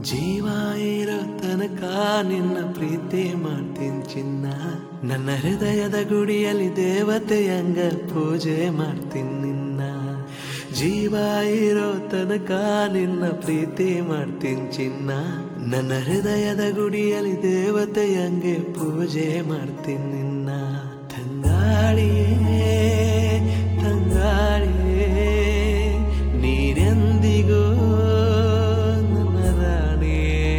ಜೀವ ಇರೋ ತನಕ ನಿನ್ನ ಪ್ರೀತಿ ಮಾಡ್ತೀನಿ ಚಿನ್ನ ನನ್ನ ಹೃದಯದ ಗುಡಿಯಲ್ಲಿ ದೇವತೆಯಂಗ ಪೂಜೆ ಮಾಡ್ತೀನಿ ನಿನ್ನ ಜೀವ ಇರೋ ತನಕ ನಿನ್ನ ಪ್ರೀತಿ ಮಾಡ್ತೀನಿ ಚಿನ್ನ ನನ್ನ ಹೃದಯದ ಗುಡಿಯಲ್ಲಿ ದೇವತೆಯಂಗೆ ಪೂಜೆ ಮಾಡ್ತೀನಿ ನಿನ್ನ ತಂಗಾಳಿಯೇ ತಂಗಾಳಿಯೇ ನೀರೆಂದಿಗೂ ನನ್ನ ರಾಣಿಯೇ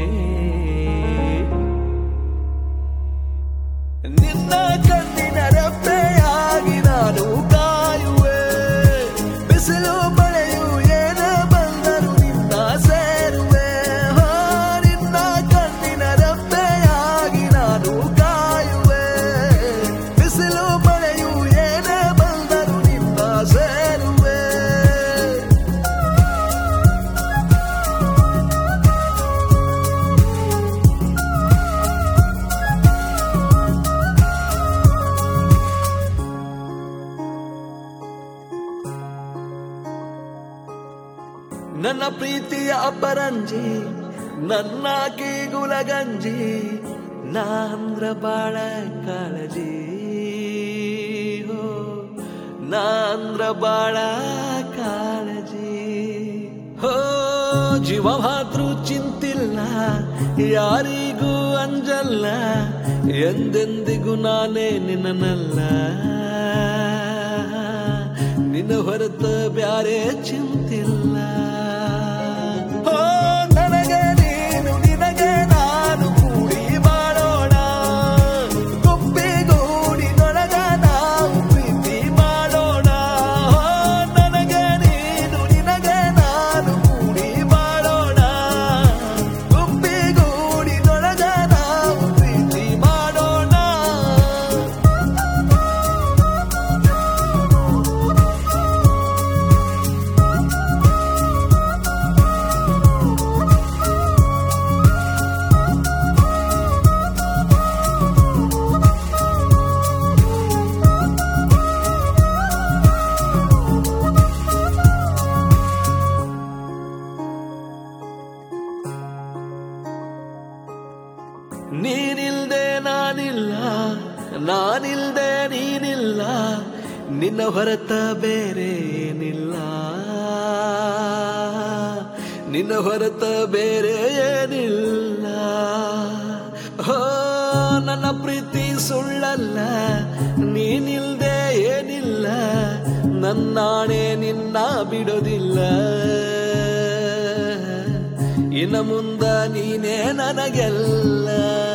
ನಿನ್ನ ಕಣ್ಣಿನ ರೆಪ್ಪೆಯಾಗಿ ನಾನು ಕಾಯುವೆ ಬಿಸಿಲು ಮಳೆಯು ಏನೇ ಬಂದರು ನಿನ್ನ ಸೇರುವೆ ಹೋ, ನಿನ್ನ ಕಣ್ಣಿನ ರೆಪ್ಪೆಯಾಗಿ ನಾನು ಕಾಯುವೆ ಬಿಸಿಲು ಮಳೆಯು ಏನೇ ಬಂದರು ನಿನ್ನ ಸೇರುವೆ ನನ್ನ ಪ್ರೀತಿಯ ಅಪರಂಜಿ ನನ್ನ ಗುಲಗಂಜಿ ನಾಂದ್ರ ಬಾಳ ಕಾಳಜಿ ಹೋ ನಾಂದ್ರ ಬಾಳ ಕಾಳಜಿ ಹೋ ಜೀವ ಮಾತ್ರ ಚಿಂತಿಲ್ಲ ಯಾರಿಗೂ ಅಂಜಲ್ಲ ಎಂದೆಂದಿಗೂ ನಾನೇ ನಿನ್ನನಲ್ಲ ನಿನ್ನ ಹೊರತ ಬ್ಯಾರೆ ಚಿಂತಿಲ್ಲ ಹೋ ನನಗೆ ನೀನು ನಿನಗೆ ನಾನು ಕೂಡಿ ಬಾಳೋಣ ಗುಂಪಿಗೂಡಿನೊಳಗ ನಾವು ಪ್ರೀತಿ ಮಾಡೋಣ ಹೋ ನನಗೆ ನೀನು ನಿನಗೆ ನಾನು ಕೂಡಿ ಬಾಳೋಣ ಗುಂಪಿಗೂಡಿನೊಳಗ ನಾವು ಪ್ರೀತಿ ಮಾಡೋಣ ನೀನಿಲ್ದೆ ನಾನಿಲ್ಲ ನಾನಿಲ್ದೆ ನೀನಿಲ್ಲ ನಿನ್ನ ಹೊರತ ಬೇರೆ ಏನಿಲ್ಲ ನಿನ್ನ ಹೊರತ ಬೇರೆ ಏನಿಲ್ಲ ಹೋ ನನ್ನ ಪ್ರೀತಿ ಸುಳ್ಳಲ್ಲ ನೀನಿಲ್ದೆ ಏನಿಲ್ಲ ನನ್ನಾಣೆ ನಿನ್ನ ಬಿಡೋದಿಲ್ಲ ಇನ್ನು ಮುಂದ ನೀನೇ ನನಗೆಲ್ಲ